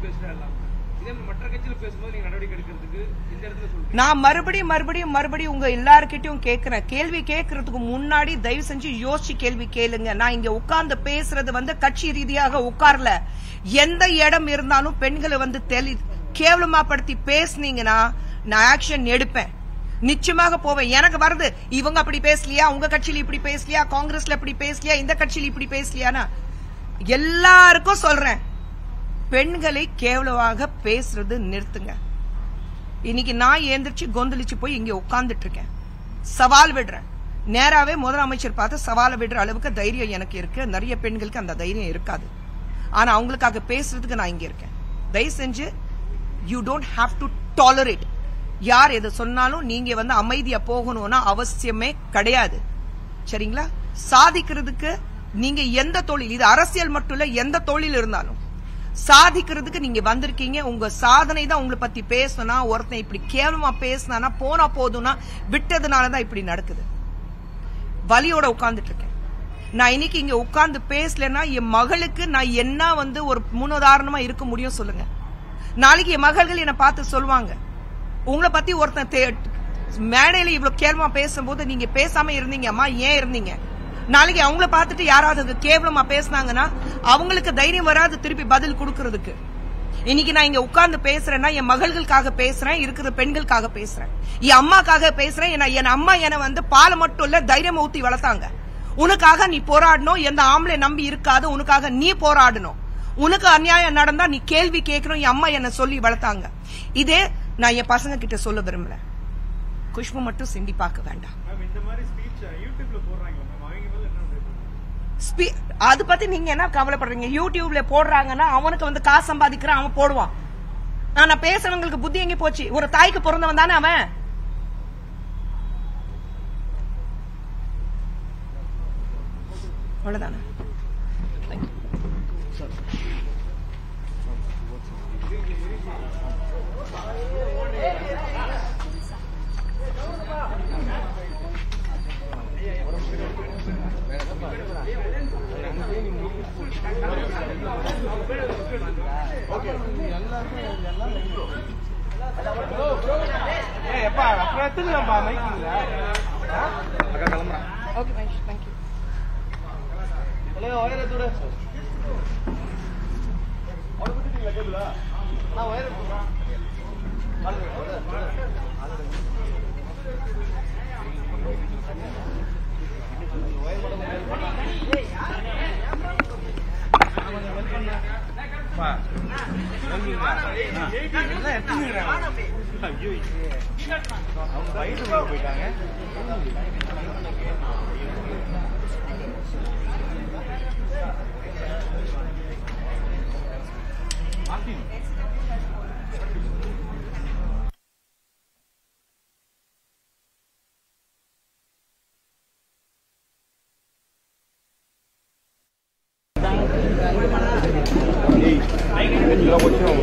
பேசுறா எல்லாம் இதே மாதிரி மற்ற கட்சியில பேசும்போது நீங்க நடவடிக்கை எடுக்கிறதுக்கு இந்த இடத்துல சொல்றீங்க நான் மறுபடியும் மறுபடியும் மறுபடியும் உங்க எல்லார்கிட்டயும் கேக்குறேன் கேள்வி கேட்கறதுக்கு முன்னாடி தயவு செஞ்சு யோசிச்சு கேள்வி கேளுங்க நான் இங்க உட்கார்ந்து பேசுறது வந்து கட்சி ரீதியாக உட்கார்ல எந்த இடம் இருந்தாலும் பெண்களை வந்து தெளி கேவலமா படுத்தி பேசுனீங்கன்னா நான் ஆக்ஷன் எடுப்பேன் நிச்சயமாக போவேன் எனக்கு வருது இவங்க அப்படி பேசலையா உங்க கட்சியில இப்படி பேசலையா காங்கிரஸ்ல இப்படி பேசலையா இந்த கட்சியில இப்படி பேசலையானா எல்லாருக்கும் சொல்றேன் பெண்களை கேவலமாக பேசுறது நிறுத்துங்க இன்னைக்கு நான் ஏந்திரிச்சு கொந்தளிச்சு போய் இங்க உட்கார்ந்துட்டு இருக்கேன் சவால் விடுறேன் நேராவே முதலமைச்சர் பார்த்து சவாலை விடுற அளவுக்கு தைரியம் எனக்கு இருக்கு நிறைய பெண்களுக்கு அந்த தைரியம் இருக்காது ஆனா அவங்களுக்காக பேசுறதுக்கு நான் இங்க இருக்கேன் தயவு செஞ்சு you don't have to tolerate யார் எது சொன்னாலும் நீங்க வந்து அமைதியா போகணும்னா அவசியமே கிடையாது சரிங்களா சாதிக்கிறதுக்கு நீங்க எந்த தொழில் இது அரசியல் மட்டும் இல்ல எந்த தொழில் இருந்தாலும் சாதிக்கிறதுக்கு நீங்க வந்திருக்கீங்க உங்க சாதனை தான் உங்களை பத்தி பேசணும்னா ஒருத்தன் இப்படி கேவலமா பேசினானா போனா போதும்னா விட்டதுனாலதான் இப்படி நடக்குது வலியோட உட்கார்ந்துட்டு இருக்கேன் நான் இன்னைக்கு இங்க உட்கார்ந்து பேசலன்னா என் மகளுக்கு நான் என்ன வந்து ஒரு முன்னுதாரணமா இருக்க முடியும் சொல்லுங்க நாளைக்கு என் மகள்கள் என்னை பார்த்து சொல்லுவாங்க உங்களை பத்தி ஒருத்தன் தே- மேடையில இவ்வளவு கேவலமா பேசும்போது நீங்க பேசாம இருந்தீங்க அம்மா ஏன் இருந்தீங்க நாளைக்கு அவங்கள பார்த்துட்டு யாராவது அது கேவலமா பேசுனாங்கன்னா அவங்களுக்கு தைரியம் வராது திருப்பி பதில் கொடுக்கறதுக்கு இன்னைக்கு நான் இங்க உட்கார்ந்து பேசுறேன்னா என் மகள்களுக்காக பேசுறேன் இருக்கிற பெண்களுக்காக பேசுறேன் என் அம்மாக்காக பேசுறேன் ஏன்னா என் அம்மா என்னை வந்து பாலை மட்டும் இல்ல தைரியம் ஊத்தி வளர்த்தாங்க உனக்காக நீ போராடணும் எந்த ஆம்பளை நம்பி இருக்காது உனக்காக நீ போராடணும் உனக்கு அநியாயம் நடந்தா நீ கேள்வி கேட்கணும் என் அம்மா என்ன சொல்லி வளர்த்தாங்க இதே நான் என் பசங்க கிட்ட சொல்ல விரும்பல குஷ்பு மட்டும் சிந்தி பார்க்க வேண்டாம் மேம் இந்த மாதிரி ஸ்பீச் யூடியூப்ல போடுறாங்க மேம் அவங்க மேல என்ன நடக்குது? ஸ்பீ- அது பத்தி நீங்க என்ன கவலைப்படுறீங்க யூடியூப்ல போடுறாங்கன்னா அவனுக்கு வந்து காசு சம்பாதிக்கிறான் அவன் போடுவான் ஆனா பேசுறவங்களுக்கு புத்தி எங்க போச்சு ஒரு தாய்க்கு பிறந்தவன் தானே அவன் அவ்வளவுதானே ஏய் எப்பா அப்புறம் எடுத்துக்கலாம்ப்பா மைக்கிங்ல அக்கா கிளம்புறேன் ஓகே தேங்க்யூ ஹலோ ஒயர் எடுத்து விடு அவரை விட்டுட்டீங்களா கேபிளா நான் ஒயர் எடுத்து எல்லாம் எடுத்துக்கிறாங்க ஐயோ அவங்க வயசுல போயிட்டாங்க ஏய், கொஞ்சம்